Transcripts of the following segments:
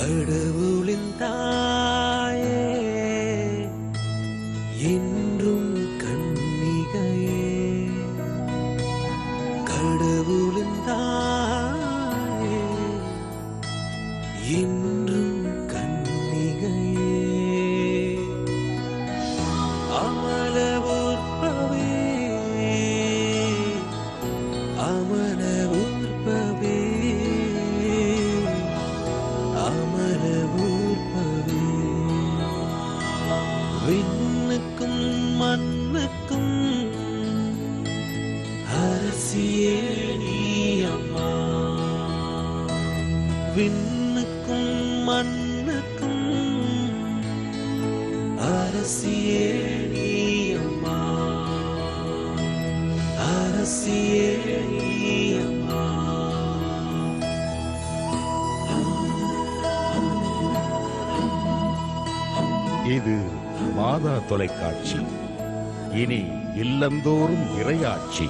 கடவுளின் தாயே என்றும் கண்ணிகையே கடவுளின் தாயே என்றும் கண்ணிகையே அமல உற்பவே அமல உற்பவே அமர ஊர்பவே விண்ணுக்கும் மண்ணுக்கும் அரசியே நீ அம்மா விண்ணுக்கும் மண்ணுக்கும் அரசியே நீ அம்மா அரசியே நீ அம்மா இது மாதா தொலைக்காட்சி இனி இல்லந்தோறும் இறையாட்சி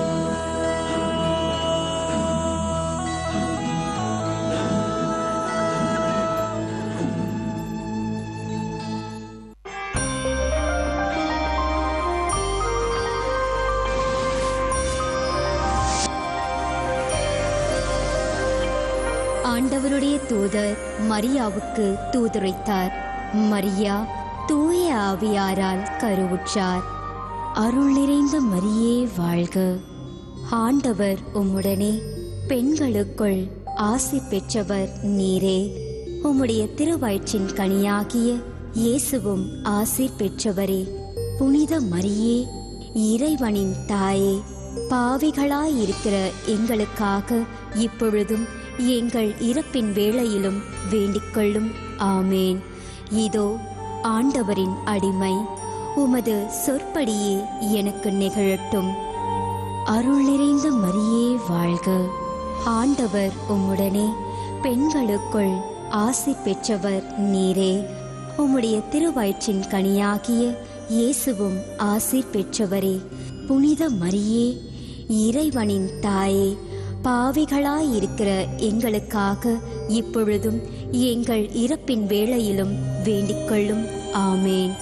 ஆண்டவருடைய தூதர் மரியாவுக்கு தூதுரைத்தார் மரியா தூய ஆவியாரால் கருவுற்றார் அருள் நிறைந்த மரியே வாழ்க ஆண்டவர் உம்முடனே பெண்களுக்குள் ஆசி பெற்றவர் நீரே உம்முடைய திருவயிற்றின் கனியாகிய இயேசுவும் ஆசீர் பெற்றவரே புனித மரியே இறைவனின் தாயே பாவிகளாயிருக்கிற எங்களுக்காக இப்பொழுதும் எங்கள் இறப்பின் வேளையிலும் வேண்டிக்கொள்ளும் ஆமேன் இதோ ஆண்டவரின் அடிமை உமது சொற்படியே எனக்கு நிகழட்டும் அருள் நிறைந்த மரியே வாழ்க ஆண்டவர் உம்முடனே பெண்களுக்குள் ஆசி பெற்றவர் நீரே உம்முடைய திருவயிற்றின் கனியாகிய இயேசுவும் ஆசீர் பெற்றவரே புனித மரியே இறைவனின் தாயே பாவிகளாயிருக்கிற எங்களுக்காக இப்பொழுதும் எங்கள் இறப்பின் வேளையிலும் வேண்டிக்கொள்ளும் ஆமேன்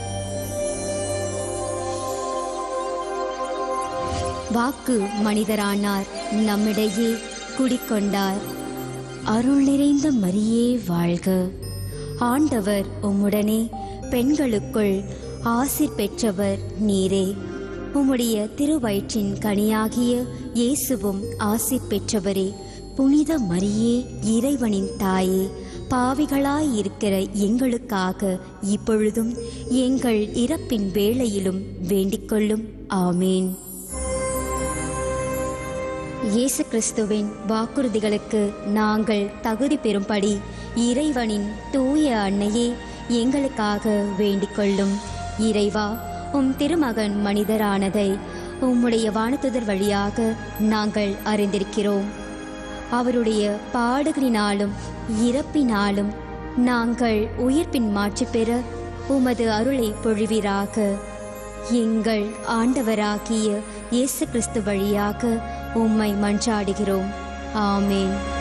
வாக்கு மனிதரானார் நம்மிடையே குடிக்கொண்டார் அருள் நிறைந்த மரியே வாழ்க ஆண்டவர் உம்முடனே பெண்களுக்குள் ஆசிர் பெற்றவர் நீரே உம்முடைய திருவயிற்றின் கனியாகிய இயேசுவும் ஆசிர் பெற்றவரே புனித மரியே இறைவனின் தாயே பாவிகளாயிருக்கிற எங்களுக்காக இப்பொழுதும் எங்கள் இறப்பின் வேளையிலும் வேண்டிக்கொள்ளும் ஆமேன் இயேசு கிறிஸ்துவின் வாக்குறுதிகளுக்கு நாங்கள் தகுதி பெறும்படி இறைவனின் தூய அன்னையே எங்களுக்காக வேண்டிக்கொள்ளும் இறைவா உம் திருமகன் மனிதரானதை உம்முடைய வானதுதர் வழியாக நாங்கள் அறிந்திருக்கிறோம் அவருடைய பாடுகளினாலும் இறப்பினாலும் நாங்கள் உயிர்ப்பின் மாற்று பெற உமது அருளை பொழிவீராக எங்கள் ஆண்டவராகிய இயேசு கிறிஸ்து வழியாக உம்மை மன்றாடுகிறோம் ஆமேன்